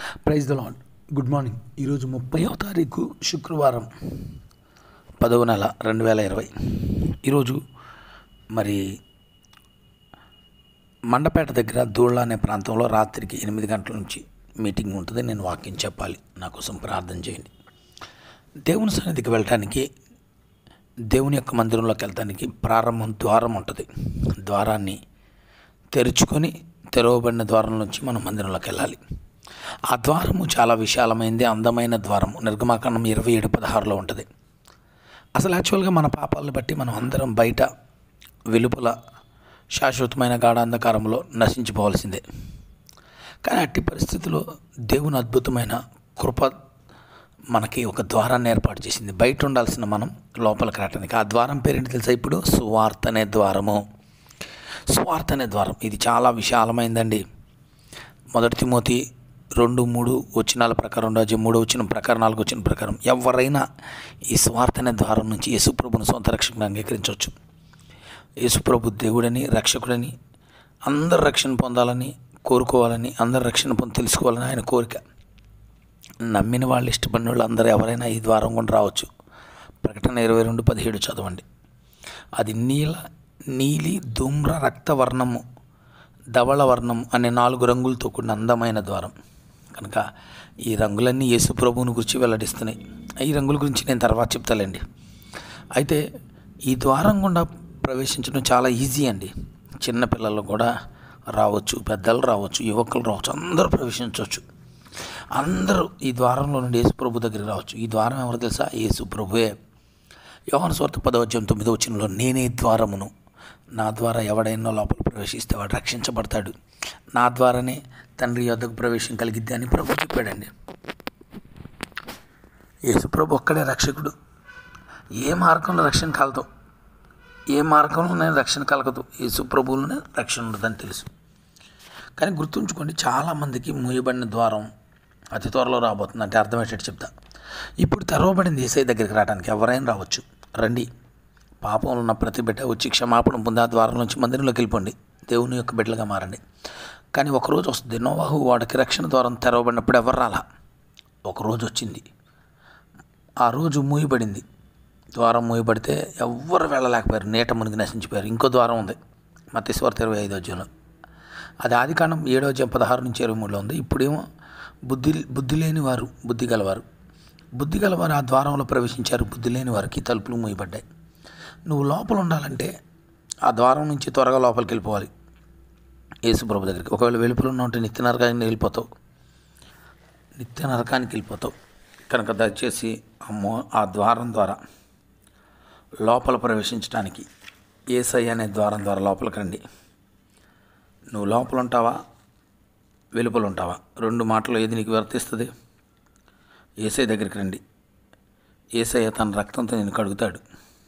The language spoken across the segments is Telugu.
praise the lord good morning ఈరోజు ముప్పైవ తారీఖు శుక్రవారం పదవ నెల రెండు వేల ఇరవై ఈరోజు మరి మండపేట దగ్గర దూళ్ళ అనే ప్రాంతంలో రాత్రికి ఎనిమిది గంటల నుంచి మీటింగ్ ఉంటుంది నేను వాక్యం చెప్పాలి నా కోసం ప్రార్థన చేయండి దేవుని సన్నిధికి వెళ్ళటానికి దేవుని యొక్క మందిరంలోకి వెళ్ళటానికి ప్రారంభం ద్వారం ఉంటుంది ద్వారాన్ని తెరుచుకొని తెరవబడిన ద్వారం నుంచి మనం మందిరంలోకి వెళ్ళాలి ఆ ద్వారము చాలా విశాలమైంది అందమైన ద్వారము నిర్గమాకాండం ఇరవై ఏడు పదహారులో ఉంటుంది అసలు యాక్చువల్గా మన పాపాలను బట్టి మనం అందరం బయట వెలుపల శాశ్వతమైన గాఢాంధకారంలో నశించిపోవాల్సిందే కానీ అట్టి పరిస్థితిలో దేవుని అద్భుతమైన కృప మనకి ఒక ద్వారాన్ని ఏర్పాటు చేసింది బయట ఉండాల్సిన మనం లోపలికి రావడానికి ఆ ద్వారం పేరేంటి తెలుసా ఇప్పుడు సువార్త అనే ద్వారము సువార్త అనే ద్వారం ఇది చాలా విశాలమైందండి మొదటి తిమోతి రెండు మూడు వచనాల ప్రకారం రాజ్యం మూడు వచ్చిన ప్రకారం నాలుగు వచ్చిన ప్రకారం ఎవరైనా ఈ స్వార్థ అనే ద్వారం నుంచి యేసుప్రభుని సొంత రక్షకుని అంగీకరించవచ్చు యేసుప్రభు దేవుడని రక్షకుడని అందరు రక్షణ పొందాలని కోరుకోవాలని అందరు రక్షణ పొంది తెలుసుకోవాలని ఆయన కోరిక నమ్మిన వాళ్ళు ఇష్టపడిన వాళ్ళు అందరూ ఎవరైనా ఈ ద్వారం కూడా రావచ్చు ప్రకటన ఇరవై రెండు పదిహేడు చదవండి అది నీల నీలి ధూమ్ర రక్త వర్ణము ధవళ వర్ణం అనే నాలుగు రంగులతో కూడిన అందమైన ద్వారం కనుక ఈ రంగులన్నీ యేసు ప్రభువుని గురించి వెల్లడిస్తున్నాయి ఈ రంగుల గురించి నేను తర్వాత చెప్తాలేండి అయితే ఈ ద్వారం గుండా ప్రవేశించడం చాలా ఈజీ అండి చిన్నపిల్లలు కూడా రావచ్చు పెద్దలు రావచ్చు యువకులు రావచ్చు అందరూ ప్రవేశించవచ్చు అందరూ ఈ ద్వారంలో నుండి యేసు ప్రభు దగ్గరికి రావచ్చు ఈ ద్వారం ఎవరు తెలుసా యేసు ప్రభువే యోహన స్వార్థ పదవచ్యం తొమ్మిదో వచ్చినలో నేనే ద్వారమును నా ద్వారా ఎవడైనా లోపల ప్రవేశిస్తే వాడు రక్షించబడతాడు నా ద్వారానే తండ్రి యొద్దకు ప్రవేశం కలిగిద్ది అని ప్రభు చెప్పాడండి యేసు ప్రభు ఒక్కడే రక్షకుడు ఏ మార్గంలో రక్షణ కలదు ఏ మార్గంలోనే రక్షణ కలగదు యేసు ప్రభువులోనే రక్షణ ఉండదని తెలుసు కానీ గుర్తుంచుకోండి చాలామందికి మూయబడిన ద్వారం అతి త్వరలో రాబోతుంది అంటే అర్థమయ్యేటట్టు చెప్తా ఇప్పుడు తెరవబడింది ఏసై దగ్గరికి రావడానికి ఎవరైనా రావచ్చు రండి పాపంలో ఉన్న ప్రతి బిడ్డ వచ్చి క్షమాపణ పొంది ఆ ద్వారం నుంచి మందిరంలోకి వెళ్ళిపోండి దేవుని యొక్క బిడ్డలుగా మారండి కానీ ఒకరోజు వస్తుంది నోవాహు వాడికి రక్షణ ద్వారం తెరవబడినప్పుడు ఎవరు రాలా ఒకరోజు వచ్చింది ఆ రోజు మూయబడింది ద్వారం మూయబడితే ఎవ్వరు వెళ్ళలేకపోయారు నీట మునిగి నశించిపోయారు ఇంకో ద్వారం ఉంది మతేశ్వర ఇరవై ఐదో అధ్యాయంలో అది ఆది కాండం ఏడో అధ్యాయం పదహారు నుంచి ఇరవై మూడులో ఉంది ఇప్పుడేమో బుద్ధి బుద్ధి లేని వారు బుద్ధి గలవారు బుద్ధి గలవారు ఆ ద్వారంలో ప్రవేశించారు బుద్ధి లేని వారికి తలుపులు మూయబడ్డాయి నువ్వు లోపల ఉండాలంటే ఆ ద్వారం నుంచి త్వరగా లోపలికి వెళ్ళిపోవాలి యేసుప్రభు దగ్గరికి ఒకవేళ వెలుపల ఉన్న ఉంటే నిత్య నరకానికి వెళ్ళిపోతావు నిత్య నరకానికి వెళ్ళిపోతావు కనుక దయచేసి అమ్మో ఆ ద్వారం ద్వారా లోపల ప్రవేశించడానికి ఏసై అనే ద్వారం ద్వారా లోపలికి రండి నువ్వు లోపల ఉంటావా వెలుపల ఉంటావా రెండు మాటలు ఏది నీకు వర్తిస్తుంది ఏసై దగ్గరికి రండి ఏసయ్య తన రక్తంతో నేను కడుగుతాడు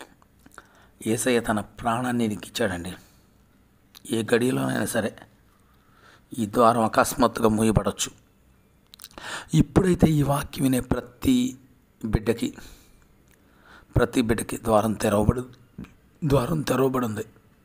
ఏసయ్య తన ప్రాణాన్ని నీకు ఇచ్చాడండి ఏ గడియలోనైనా సరే ఈ ద్వారం అకస్మాత్తుగా మూయబడవచ్చు ఇప్పుడైతే ఈ వాక్యం వినే ప్రతి బిడ్డకి ప్రతి బిడ్డకి ద్వారం తెరవబడి ద్వారం తెరవబడి ఉంది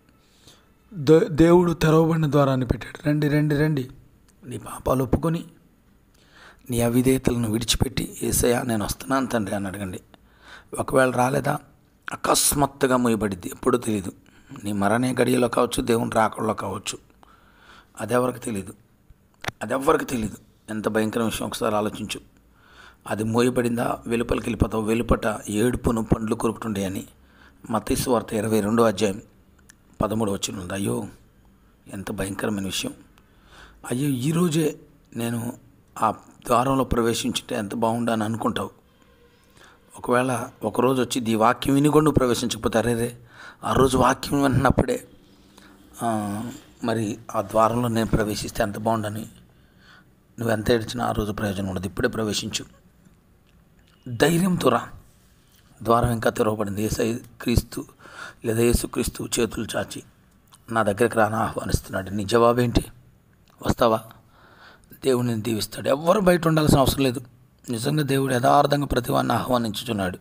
దే- దేవుడు తెరవబడిన ద్వారాన్ని పెట్టాడు రండి రండి రండి నీ పాపాలు ఒప్పుకొని నీ అవిధేయతలను విడిచిపెట్టి ఏసయ్యా నేను వస్తున్నాను తండ్రి అని అడగండి ఒకవేళ రాలేదా అకస్మాత్తుగా మూయబడిద్ది ఎప్పుడూ తెలియదు నీ మరణే గడియలో కావచ్చు దేవుని రాకడలో కావచ్చు అదెవరికి తెలియదు అదెవ్వరికి తెలియదు ఎంత భయంకర విషయం ఒకసారి ఆలోచించు అది మోయబడిందా వెలుపలికి వెళ్ళిపోతావు వెలుపట ఏడుపును పండ్లు కొరుకుతుండే అని మతీసు వార్త ఇరవై రెండో అధ్యాయం పదమూడు వచ్చిన ఉంది అయ్యో ఎంత భయంకరమైన విషయం అయ్యో ఈరోజే నేను ఆ ద్వారంలో ప్రవేశించుంటే ఎంత బాగుండని అనుకుంటావు ఒకవేళ ఒకరోజు వచ్చి ఈ వాక్యం విని కూడా నువ్వు ప్రవేశించకపోతే అరేరే ఆ రోజు వాక్యం విన్నప్పుడే ఆ, మరి ఆ ద్వారంలో నేను ప్రవేశిస్తే ఎంత బాగుండని నువ్వు ఎంత ఏడ్చినా ఆ రోజు ప్రయోజనం ఉండదు ఇప్పుడే ప్రవేశించు ధైర్యంతో రా ద్వారం ఇంకా తెరవబడింది ఏసై క్రీస్తు లేదా యేసుక్రీస్తు చేతులు చాచి నా దగ్గరికి రానా ఆహ్వానిస్తున్నాడు నీ జవాబేంటి వస్తావా దేవుడిని దీవిస్తాడు ఎవ్వరు బయట ఉండాల్సిన అవసరం లేదు నిజంగా దేవుడు యథార్థంగా ప్రతివాన్ని ఆహ్వానించుచున్నాడు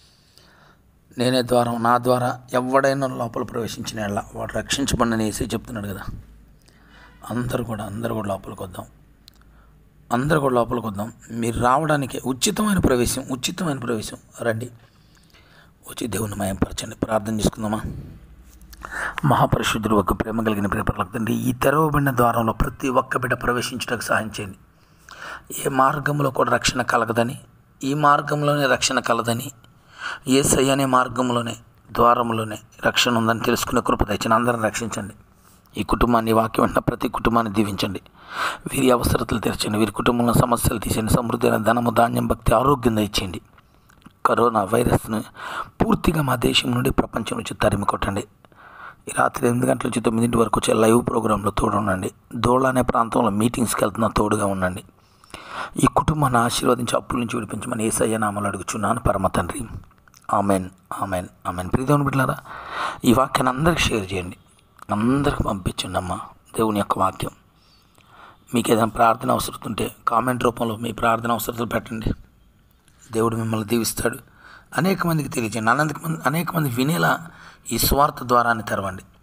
నేనే ద్వారం నా ద్వారా ఎవడైనా లోపల ప్రవేశించిన ఎడల వాడు రక్షించబడిన వేసి చెప్తున్నాడు కదా అందరూ కూడా అందరూ కూడా లోపలికి వద్దాం అందరూ కూడా లోపలికి వద్దాం మీరు రావడానికి ఉచితమైన ప్రవేశం ఉచితమైన ప్రవేశం రండి వచ్చి దేవుని మయంపరచండి ప్రార్థన చేసుకుందామా మహాపరిశుద్ధుడు ఒక ప్రేమ కలిగిన ప్రేపర్లకు తండ్రి ఈ తెరవబడిన ద్వారంలో ప్రతి ఒక్క బిడ్డ ప్రవేశించడానికి సహాయం చేయండి ఏ మార్గంలో కూడా రక్షణ కలగదని ఈ మార్గంలోనే రక్షణ కలదని ఏ అనే మార్గంలోనే ద్వారంలోనే రక్షణ ఉందని తెలుసుకునే కృప తెచ్చిన అందరిని రక్షించండి ఈ కుటుంబాన్ని వాక్యం ఉన్న ప్రతి కుటుంబాన్ని దీవించండి వీరి అవసరతలు తెరచండి వీరి కుటుంబంలో సమస్యలు తీసేయండి సమృద్ధి అయిన ధనము ధాన్యం భక్తి ఆరోగ్యం ఇచ్చేయండి కరోనా వైరస్ను పూర్తిగా మా దేశం నుండి ప్రపంచం నుంచి తరిమి కొట్టండి ఈ రాత్రి ఎనిమిది గంటల నుంచి తొమ్మిదింటి వరకు వచ్చే లైవ్ ప్రోగ్రాంలో తోడు ఉండండి దోళ అనే ప్రాంతంలో మీటింగ్స్కి వెళ్తున్న తోడుగా ఉండండి ఈ కుటుంబాన్ని ఆశీర్వదించి అప్పుల నుంచి విడిపించమని ఏసయ్య నామలు అడుగుచున్నాను పరమ తండ్రి ఆమెన్ ఆమెన్ ఆమెన్ ప్రియదేవుని బిడ్డారా ఈ వాక్యాన్ని అందరికి షేర్ చేయండి అందరికి పంపించండి అమ్మ దేవుని యొక్క వాక్యం మీకు ఏదైనా ప్రార్థన అవసరం ఉంటే కామెంట్ రూపంలో మీ ప్రార్థన అవసరతలు పెట్టండి దేవుడు మిమ్మల్ని దీవిస్తాడు అనేక మందికి తెలియజేయండి అనేక మంది అనేక మంది వినేలా ఈ స్వార్థ ద్వారాన్ని తెరవండి